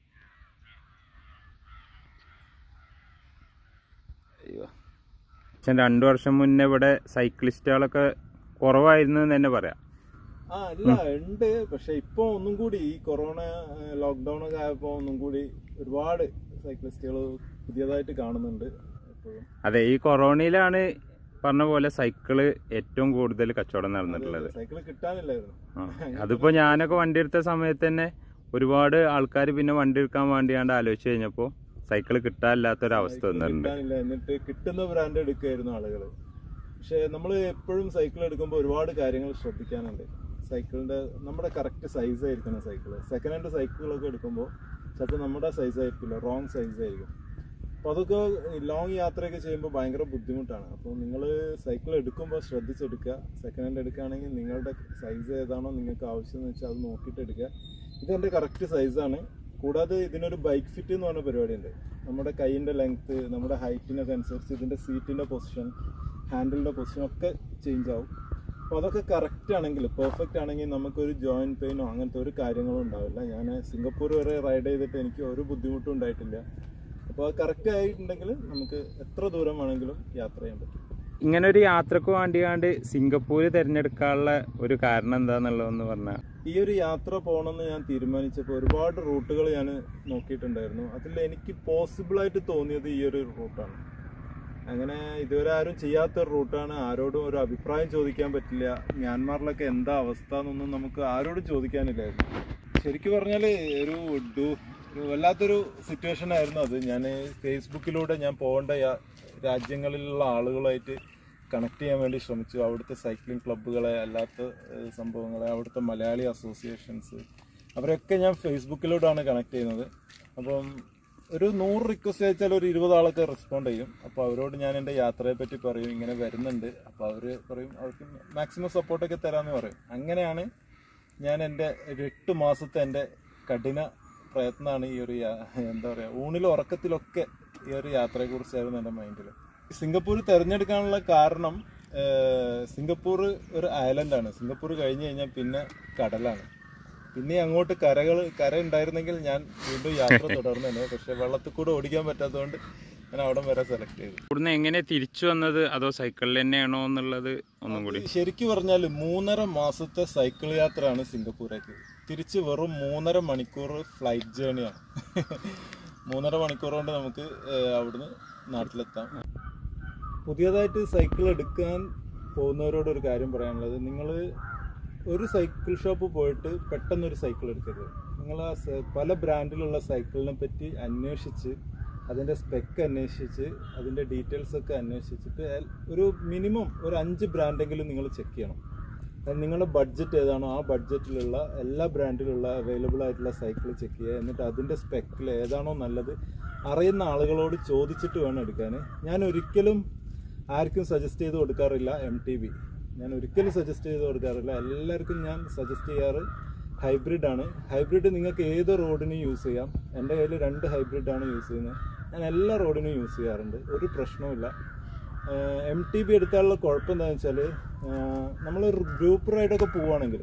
S1: പക്ഷെ രണ്ടു വർഷം മുന്നേ ഇവിടെ സൈക്ലിസ്റ്റുകളൊക്കെ കുറവായിരുന്നു എന്ന് തന്നെ പറയാം
S2: ആ അല്ല ഉണ്ട് പക്ഷെ ഇപ്പൊ ഒന്നും കൂടി ഈ കൊറോണ ലോക്ക്ഡൌൺ ഒക്കെ ആയപ്പോ ഒന്നും കൂടി ഒരുപാട് സൈക്ലിസ്റ്റുകൾ പുതിയതായിട്ട് കാണുന്നുണ്ട് എപ്പോഴും
S1: അതെ ഈ കൊറോണയിലാണ് പറഞ്ഞ പോലെ സൈക്കിള് ഏറ്റവും കൂടുതൽ കച്ചവടം നടന്നിട്ടുള്ളത്
S2: സൈക്കിൾ കിട്ടാനില്ലായിരുന്നു
S1: ആ. അതിപ്പോ ഞാനൊക്കെ വണ്ടി എടുത്ത സമയത്ത് തന്നെ ഒരുപാട് ആൾക്കാർ പിന്നെ വണ്ടി എടുക്കാൻ വേണ്ടിയാണ്ട് ആലോചിച്ച് കഴിഞ്ഞപ്പോൾ സൈക്കിൾ കിട്ടാനില്ലാത്തൊരവസ്ഥ വന്നിട്ടുണ്ട്
S2: കിട്ടാനില്ല എന്നിട്ട് കിട്ടുന്ന ബ്രാൻഡ് എടുക്കുകയായിരുന്നു ആളുകൾ പക്ഷെ നമ്മൾ എപ്പോഴും സൈക്കിൾ എടുക്കുമ്പോൾ ഒരുപാട് കാര്യങ്ങൾ ശ്രദ്ധിക്കാനുണ്ട് സൈക്കിളിന്റെ നമ്മുടെ കറക്റ്റ് സൈസ് ആയിരിക്കണം സൈക്കിൾ സെക്കൻഡ് ഹാൻഡ് സൈക്കിളൊക്കെ എടുക്കുമ്പോൾ ചിലപ്പോൾ നമ്മുടെ സൈസ് ആയിരിക്കില്ല റോങ് സൈസ് ആയിരിക്കും അപ്പോൾ അതൊക്കെ ലോങ് യാത്രയൊക്കെ ചെയ്യുമ്പോൾ ഭയങ്കര ബുദ്ധിമുട്ടാണ് അപ്പോൾ നിങ്ങൾ സൈക്കിൾ എടുക്കുമ്പോൾ ശ്രദ്ധിച്ചെടുക്കുക സെക്കൻഡ് ഹാൻഡ് എടുക്കുകയാണെങ്കിൽ നിങ്ങളുടെ സൈസ് ഏതാണോ നിങ്ങൾക്ക് ആവശ്യം എന്ന് വെച്ചാൽ അത് നോക്കിയിട്ട് എടുക്കുക ഇതെൻ്റെ കറക്റ്റ് സൈസാണ് കൂടാതെ ഇതിനൊരു ബൈക്ക് ഫിറ്റ് എന്ന് പറഞ്ഞ പരിപാടിയുണ്ട് നമ്മുടെ കൈയിൻ്റെ ലെങ്ത്ത് നമ്മുടെ ഹൈറ്റിനൊക്കെ അനുസരിച്ച് ഇതിൻ്റെ സീറ്റിൻ്റെ പൊസിഷൻ ഹാൻഡിലിൻ്റെ പൊസിഷൻ ഒക്കെ ചേഞ്ച് ആവും അപ്പോൾ അതൊക്കെ കറക്റ്റ് ആണെങ്കിൽ പെർഫെക്റ്റ് ആണെങ്കിൽ നമുക്കൊരു ജോയിൻറ്റ് പെയിനോ അങ്ങനത്തെ ഒരു കാര്യങ്ങളും ഉണ്ടാവില്ല ഞാൻ സിംഗപ്പൂർ വരെ റൈഡ് ചെയ്തിട്ട് എനിക്ക് ഒരു ബുദ്ധിമുട്ടും ഉണ്ടായിട്ടില്ല അപ്പോൾ അത് കറക്റ്റ് ആയിട്ടുണ്ടെങ്കിൽ നമുക്ക് എത്ര ദൂരം വേണമെങ്കിലും യാത്ര ചെയ്യാൻ പറ്റും
S1: ഇങ്ങനെ ഒരു യാത്രക്ക് വേണ്ടിയാണ്ട് സിംഗപ്പൂര് തിരഞ്ഞെടുക്കാനുള്ള ഒരു കാരണം എന്താന്നുള്ളതെന്ന് പറഞ്ഞാൽ
S2: ഈ ഒരു യാത്ര പോകണമെന്ന് ഞാൻ തീരുമാനിച്ചപ്പോൾ ഒരുപാട് റൂട്ടുകൾ ഞാൻ നോക്കിയിട്ടുണ്ടായിരുന്നു അതിൽ എനിക്ക് പോസിബിളായിട്ട് തോന്നിയത് ഈ ഒരു റൂട്ടാണ് അങ്ങനെ ഇതുവരെ ആരും ചെയ്യാത്ത ഒരു റൂട്ടാണ് ആരോടും ഒരു അഭിപ്രായം ചോദിക്കാൻ പറ്റില്ല മ്യാൻമാറിലൊക്കെ എന്താ അവസ്ഥ എന്നൊന്നും നമുക്ക് ആരോടും ചോദിക്കാനില്ലായിരുന്നു ശരിക്കും പറഞ്ഞാൽ ഒരു ഡു ഒരു വല്ലാത്തൊരു സിറ്റുവേഷൻ ആയിരുന്നു അത് ഞാൻ ഫേസ്ബുക്കിലൂടെ ഞാൻ പോകേണ്ട യാ- രാജ്യങ്ങളിലുള്ള ആളുകളായിട്ട് കണക്ട് ചെയ്യാൻ വേണ്ടി ശ്രമിച്ചു അവിടുത്തെ സൈക്ലിംഗ് ക്ലബ്ബുകളെ അല്ലാത്ത ഏഹ്, സംഭവങ്ങളെ അവിടുത്തെ മലയാളി അസോസിയേഷൻസ് അവരൊക്കെ ഞാൻ ഫേസ്ബുക്കിലൂടെയാണ് കണക്ട് ചെയ്യുന്നത് അപ്പം ഒരു നൂറ് റിക്വസ്റ്റ് അയച്ചാൽ ഒരു ഇരുപത് ആളൊക്കെ റെസ്പോണ്ട് ചെയ്യും അപ്പോൾ അവരോട് ഞാൻ എൻ്റെ യാത്രയെ പറ്റി പറയും ഇങ്ങനെ വരുന്നുണ്ട് അപ്പോൾ അവർ പറയും അവർക്ക് മാക്സിമം സപ്പോർട്ടൊക്കെ തരാമെന്ന് പറയും അങ്ങനെയാണ് ഞാൻ എൻ്റെ ഒരു എട്ട് മാസത്തെ എൻ്റെ കഠിന പ്രയത്നമാണ് ഈ ഒരു യാ- എന്താ പറയുക ഊണിലും ഉറക്കത്തിലൊക്കെ ഈ ഒരു യാത്രയെക്കുറിച്ചായിരുന്നു എൻ്റെ മൈൻഡിൽ സിംഗപ്പൂർ തിരഞ്ഞെടുക്കാനുള്ള കാരണം ഏഹ്, സിംഗപ്പൂർ ഒരു ഐലൻഡാണ് സിംഗപ്പൂർ കഴിഞ്ഞ് കഴിഞ്ഞാൽ പിന്നെ കടലാണ് പിന്നെ അങ്ങോട്ട് കരകൾ കര ഉണ്ടായിരുന്നെങ്കിൽ ഞാൻ വീണ്ടും യാത്ര തുടർന്നേനെ പക്ഷെ വെള്ളത്തിൽ കൂടെ ഓടിക്കാൻ പറ്റാത്തതുകൊണ്ട് ഞാൻ അവിടം വരെ സെലക്ട് ചെയ്തു
S1: ഇവിടുന്ന് എങ്ങനെ തിരിച്ചു വന്നത് അതോ സൈക്കിളിൽ തന്നെയാണോ എന്നുള്ളത് ഒന്നും കൂടി
S2: ശരിക്കും പറഞ്ഞാൽ മൂന്നര മാസത്തെ സൈക്കിൾ യാത്രയാണ് സിംഗപ്പൂരേക്ക് തിരിച്ച് വെറും മൂന്നര മണിക്കൂർ ഫ്ലൈറ്റ് ജേണിയാണ് മൂന്നര മണിക്കൂർ കൊണ്ട് നമുക്ക് ഏഹ്, അവിടുന്ന് നാട്ടിലെത്താം പുതിയതായിട്ട് സൈക്കിൾ എടുക്കാൻ പോകുന്നവരോട് ഒരു കാര്യം പറയാനുള്ളത് നിങ്ങൾ ഒരു സൈക്കിൾ ഷോപ്പ് പോയിട്ട് പെട്ടെന്നൊരു സൈക്കിൾ എടുക്കരുത് നിങ്ങൾ ആ സ- പല ബ്രാൻഡിലുള്ള സൈക്കിളിനെ പറ്റി അന്വേഷിച്ച് അതിൻ്റെ സ്പെക്ക് അന്വേഷിച്ച് അതിൻ്റെ ഡീറ്റെയിൽസ് ഒക്കെ അന്വേഷിച്ചിട്ട് എൽ- ഒരു മിനിമം ഒരു അഞ്ച് ബ്രാൻഡെങ്കിലും നിങ്ങൾ ചെക്ക് ചെയ്യണം അത് നിങ്ങളുടെ ബഡ്ജറ്റ് ഏതാണോ ആ ബഡ്ജറ്റിലുള്ള എല്ലാ ബ്രാൻഡിലുള്ള അവൈലബിൾ ആയിട്ടുള്ള സൈക്കിൾ ചെക്ക് ചെയ്യുക എന്നിട്ട് അതിൻ്റെ സ്പെക്കിൽ ഏതാണോ നല്ലത് അറിയുന്ന ആളുകളോട് ചോദിച്ചിട്ട് വേണം എടുക്കാൻ ഞാൻ ഒരിക്കലും ആർക്കും സജസ്റ്റ് ചെയ്ത് കൊടുക്കാറില്ല എം ടി ബി ഞാൻ ഒരിക്കലും സജസ്റ്റ് ചെയ്ത് കൊടുക്കാറില്ല എല്ലാവർക്കും ഞാൻ സജസ്റ്റ് ചെയ്യാറ് ഹൈബ്രിഡ് ആണ് ഹൈബ്രിഡ് നിങ്ങൾക്ക് ഏത് റോഡിനും യൂസ് ചെയ്യാം എൻ്റെ കയ്യിൽ രണ്ട് ഹൈബ്രിഡ് ആണ് യൂസ് ചെയ്യുന്നത് ഞാൻ എല്ലാ റോഡിനും യൂസ് ചെയ്യാറുണ്ട് ഒരു പ്രശ്നവുമില്ല എം ടി ബി എടുത്താലുള്ള കുഴപ്പം എന്താണെന്ന് വെച്ചാൽ നമ്മൾ ഗ്രൂപ്പ് റൈഡൊക്കെ പോവുകയാണെങ്കിൽ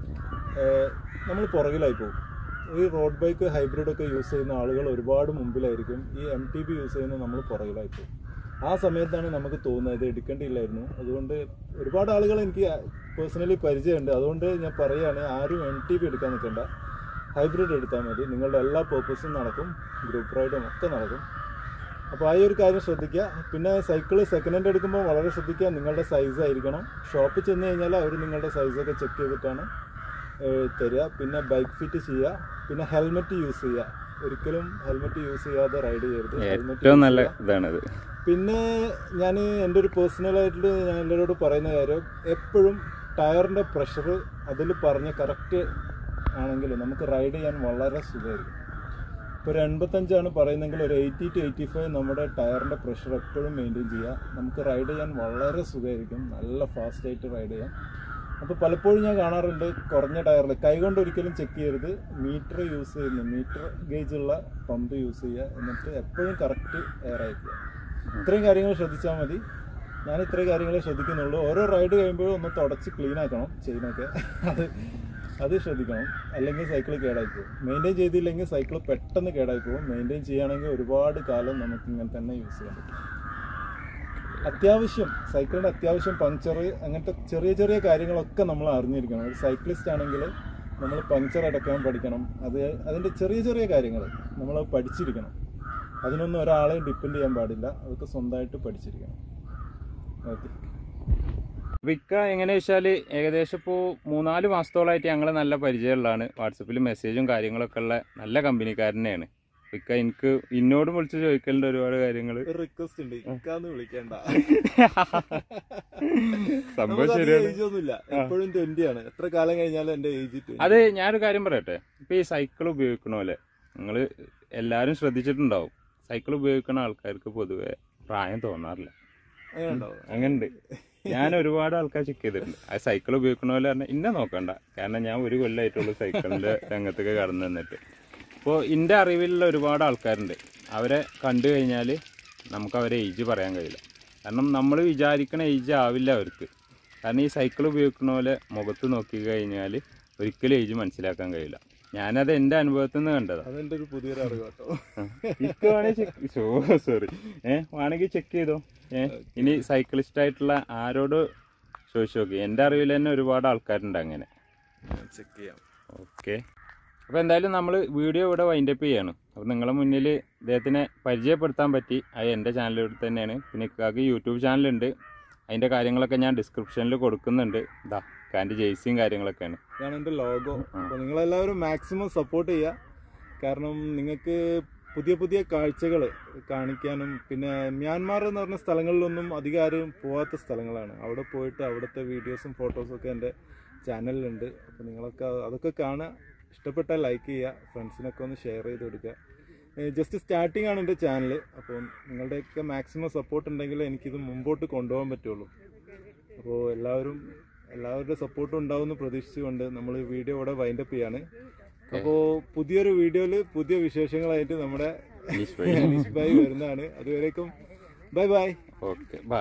S2: നമ്മൾ പുറകിലായി പോകും ഈ റോഡ് ബൈക്ക് ഹൈബ്രിഡൊക്കെ യൂസ് ചെയ്യുന്ന ആളുകൾ ഒരുപാട് മുമ്പിലായിരിക്കും ഈ എം ടി ബി യൂസ് ചെയ്യുന്ന നമ്മൾ പുറകിലായി പോകും ആ സമയത്താണ് നമുക്ക് തോന്നുന്നത് ഇത് എടുക്കേണ്ടിയില്ലായിരുന്നു അതുകൊണ്ട് ഒരുപാട് ആളുകൾ എനിക്ക് പേഴ്സണലി പരിചയമുണ്ട് അതുകൊണ്ട് ഞാൻ പറയുകയാണ് ആരും എം ടി ബി എടുക്കാൻ നിൽക്കേണ്ട ഹൈബ്രിഡ് എടുത്താൽ മതി നിങ്ങളുടെ എല്ലാ പേർപ്പസും നടക്കും ഗ്രൂപ്പ് റൈഡും ഒക്കെ നടക്കും അപ്പോൾ ആ ഒരു കാര്യം ശ്രദ്ധിക്കുക പിന്നെ സൈക്കിൾ സെക്കൻഡ് ഹാൻഡ് എടുക്കുമ്പോൾ വളരെ ശ്രദ്ധിക്കുക നിങ്ങളുടെ സൈസ് ആയിരിക്കണം ഷോപ്പിൽ ചെന്ന് കഴിഞ്ഞാൽ അവർ നിങ്ങളുടെ സൈസൊക്കെ ചെക്ക് ചെയ്തിട്ടാണ് ഏഹ്, തരിക പിന്നെ ബൈക്ക് ഫിറ്റ് ചെയ്യുക പിന്നെ ഹെൽമെറ്റ് യൂസ് ചെയ്യുക ഒരിക്കലും ഹെൽമെറ്റ് യൂസ് ചെയ്യാതെ റൈഡ് ചെയ്യരുത് ഹെൽമെറ്റ്
S1: ഏറ്റവും നല്ല ഇതാണിത്
S2: പിന്നെ ഞാൻ എൻ്റെ ഒരു പേഴ്സണലായിട്ട് ഞാൻ എല്ലാവരോടും പറയുന്ന കാര്യം എപ്പോഴും ടയറിൻ്റെ പ്രഷർ അതിൽ പറഞ്ഞ കറക്റ്റ് ആണെങ്കിൽ നമുക്ക് റൈഡ് ചെയ്യാൻ വളരെ സുഖമായിരിക്കും ഇപ്പോൾ ഒരു എൺപത്തഞ്ചാണ് പറയുന്നെങ്കിൽ ഒരു എയ്റ്റി ടു എയ്റ്റി ഫൈവ് നമ്മുടെ ടയറിൻ്റെ പ്രഷർ എപ്പോഴും മെയിൻറ്റെയിൻ ചെയ്യുക നമുക്ക് റൈഡ് ചെയ്യാൻ വളരെ സുഖമായിരിക്കും നല്ല ഫാസ്റ്റായിട്ട് റൈഡ് ചെയ്യാം അപ്പോൾ പലപ്പോഴും ഞാൻ കാണാറുണ്ട് കുറഞ്ഞ ടയറിൽ കൈകൊണ്ട് ഒരിക്കലും ചെക്ക് ചെയ്യരുത് മീറ്റർ യൂസ് ചെയ്യുന്നു മീറ്റർ ഗേജുള്ള പമ്പ് യൂസ് ചെയ്യുക എന്നിട്ട് എപ്പോഴും കറക്റ്റ് എയർ അയക്കുക ഇത്രയും കാര്യങ്ങൾ ശ്രദ്ധിച്ചാൽ മതി ഞാൻ ഇത്രയും കാര്യങ്ങളെ ശ്രദ്ധിക്കുന്നുള്ളൂ ഓരോ റൈഡ് കഴിയുമ്പോഴും ഒന്ന് തുടച്ച് ക്ലീൻ ആക്കണം ചെയിനൊക്കെ അത് അത് ശ്രദ്ധിക്കണം അല്ലെങ്കിൽ സൈക്കിൾ കേടായി പോകും മെയിൻറ്റെയിൻ ചെയ്തില്ലെങ്കിൽ സൈക്കിൾ പെട്ടെന്ന് കേടായി പോകും മെയിൻറ്റെയിൻ ചെയ്യുകയാണെങ്കിൽ ഒരുപാട് കാലം നമുക്ക് ഇങ്ങനെ തന്നെ യൂസ് ചെയ്യാൻ പറ്റും അത്യാവശ്യം സൈക്കിളിൻ്റെ അത്യാവശ്യം പങ്ക്ചർ അങ്ങനത്തെ ചെറിയ ചെറിയ കാര്യങ്ങളൊക്കെ നമ്മൾ അറിഞ്ഞിരിക്കണം ഒരു സൈക്ലിസ്റ്റ് ആണെങ്കിൽ നമ്മൾ പങ്ക്ചർ അടക്കാൻ പഠിക്കണം അത് അതിൻ്റെ ചെറിയ ചെറിയ കാര്യങ്ങൾ നമ്മൾ പഠിച്ചിരിക്കണം അതിനൊന്നും ഒരാളെയും ഡിപ്പെൻഡ് ചെയ്യാൻ പാടില്ല അതൊക്കെ സ്വന്തമായിട്ട് പഠിച്ചിരിക്കണം ഓക്കെ
S1: അപ്പൊ ഇക്ക എങ്ങനെ വെച്ചാല് ഏകദേശം ഇപ്പോൾ മൂന്നാല് മാസത്തോളമായിട്ട് ഞങ്ങൾ നല്ല പരിചയമുള്ളതാണ് വാട്സപ്പിൽ മെസ്സേജും കാര്യങ്ങളൊക്കെ ഉള്ള നല്ല കമ്പനിക്കാരനെയാണ് അപ്പൊ ഇക്ക എനിക്ക് ഇന്നോടും വിളിച്ച് ചോദിക്കലുണ്ട് ഒരുപാട് കാര്യങ്ങൾ
S2: ഒരു റിക്വസ്റ്റ് ഉണ്ട് ഇക്കാന്ന് വിളിക്കണ്ട
S1: സംഭവം ശരിയാണ്
S2: ഏജ് ഒന്നുമില്ല എപ്പോഴും ട്വന്റി ആണ് എത്ര കാലം കഴിഞ്ഞാലും എന്റെ ഏജ്
S1: അത് ഞാനൊരു കാര്യം പറയട്ടെ ഇപ്പൊ ഈ സൈക്കിൾ ഉപയോഗിക്കണ പോലെ നിങ്ങൾ എല്ലാവരും ശ്രദ്ധിച്ചിട്ടുണ്ടാവും സൈക്കിൾ ഉപയോഗിക്കുന്ന ആൾക്കാർക്ക് പൊതുവെ പ്രായം തോന്നാറില്ല
S2: അങ്ങനെ ഉണ്ടാവും
S1: അങ്ങനുണ്ട് ഞാൻ ഒരുപാട് ആൾക്കാർ ചെക്ക് ചെയ്തിട്ടുണ്ട് ആ സൈക്കിൾ ഉപയോഗിക്കുന്ന പോലെ പറഞ്ഞാൽ ഇന്നെ നോക്കണ്ട കാരണം ഞാൻ ഒരു കൊല്ലമായിട്ടുള്ളൂ സൈക്കിളിന്റെ രംഗത്തേക്ക് കടന്നു നിന്നിട്ട് അപ്പോൾ എൻ്റെ അറിവിലുള്ള ഒരുപാട് ആൾക്കാരുണ്ട് അവരെ കണ്ടു കഴിഞ്ഞാൽ നമുക്ക് അവരെ ഏജ് പറയാൻ കഴിയില്ല കാരണം നമ്മൾ വിചാരിക്കണ ഏജ് ആവില്ല അവർക്ക് കാരണം ഈ സൈക്കിൾ ഉപയോഗിക്കുന്ന പോലെ മുഖത്ത് നോക്കി കഴിഞ്ഞാൽ ഒരിക്കലും ഏജ് മനസ്സിലാക്കാൻ കഴിയില്ല ഞാനത് എൻ്റെ അനുഭവത്തിൽ നിന്ന് കണ്ടതാണ്
S2: അതെന്റെ ഒരു പുതിയൊരു അറിവ് കേട്ടോ
S1: ഇക്ക് വേണമെങ്കിൽ സോറി ഏ വേണമെങ്കിൽ ചെക്ക് ചെയ്തോ ഏ ഇനി സൈക്കിളിസ്റ്റ് ആയിട്ടുള്ള ആരോട് ചോദിച്ചു നോക്കി എൻ്റെ അറിവിൽ തന്നെ ഒരുപാട് ആൾക്കാരുണ്ട് അങ്ങനെ
S2: ചെക്ക് ചെയ്യാം
S1: ഓക്കെ അപ്പോൾ എന്തായാലും നമ്മൾ വീഡിയോ ഇവിടെ വൈൻഡപ്പ് ചെയ്യാണ് അപ്പോൾ നിങ്ങളെ മുന്നിൽ ഇദ്ദേഹത്തിനെ പരിചയപ്പെടുത്താൻ പറ്റി അത് എൻ്റെ ചാനലിലൂടെ തന്നെയാണ് പിന്നെ ഇക്കാക്ക് യൂട്യൂബ് ചാനലുണ്ട് അതിൻ്റെ കാര്യങ്ങളൊക്കെ ഞാൻ ഡിസ്ക്രിപ്ഷനിൽ കൊടുക്കുന്നുണ്ട് ഇതാ കാൻ്റെ ജേഴ്സിയും കാര്യങ്ങളൊക്കെയാണ്
S2: ഇതാണ് എൻ്റെ ലോഗോ അപ്പോൾ നിങ്ങളെല്ലാവരും മാക്സിമം സപ്പോർട്ട് ചെയ്യുക കാരണം നിങ്ങൾക്ക് പുതിയ പുതിയ കാഴ്ചകൾ കാണിക്കാനും പിന്നെ മ്യാൻമാർ എന്ന് പറഞ്ഞ സ്ഥലങ്ങളിലൊന്നും അധികം ആരും പോകാത്ത സ്ഥലങ്ങളാണ് അവിടെ പോയിട്ട് അവിടുത്തെ വീഡിയോസും ഫോട്ടോസും ഒക്കെ എൻ്റെ ചാനലിലുണ്ട് അപ്പോൾ നിങ്ങളൊക്കെ അതൊക്കെ കാണുക ഇഷ്ടപ്പെട്ടാൽ ലൈക്ക് ചെയ്യുക ഫ്രണ്ട്സിനൊക്കെ ഒന്ന് ഷെയർ ചെയ്ത് കൊടുക്കുക ജസ്റ്റ് സ്റ്റാർട്ടിംഗ് ആണ് എൻ്റെ ചാനൽ അപ്പോൾ നിങ്ങളുടെയൊക്കെ മാക്സിമം സപ്പോർട്ട് ഉണ്ടെങ്കിൽ എനിക്കിത് മുമ്പോട്ട് കൊണ്ടുപോകാൻ പറ്റുള്ളൂ അപ്പോൾ എല്ലാവരും എല്ലാവരുടെ സപ്പോർട്ടും ഉണ്ടാവുമെന്ന് പ്രതീക്ഷിച്ചുകൊണ്ട് നമ്മൾ വീഡിയോ ഇവിടെ വൈൻഡപ്പ് ചെയ്യാണ് അപ്പോൾ പുതിയൊരു വീഡിയോയിൽ പുതിയ വിശേഷങ്ങളായിട്ട് നമ്മുടെ
S1: അനീഷ് ഭായി
S2: അനീഷ് ഭായി വരുന്നതാണ് അതുവരേക്കും ബൈ ബൈ
S1: ഓക്കെ ബൈ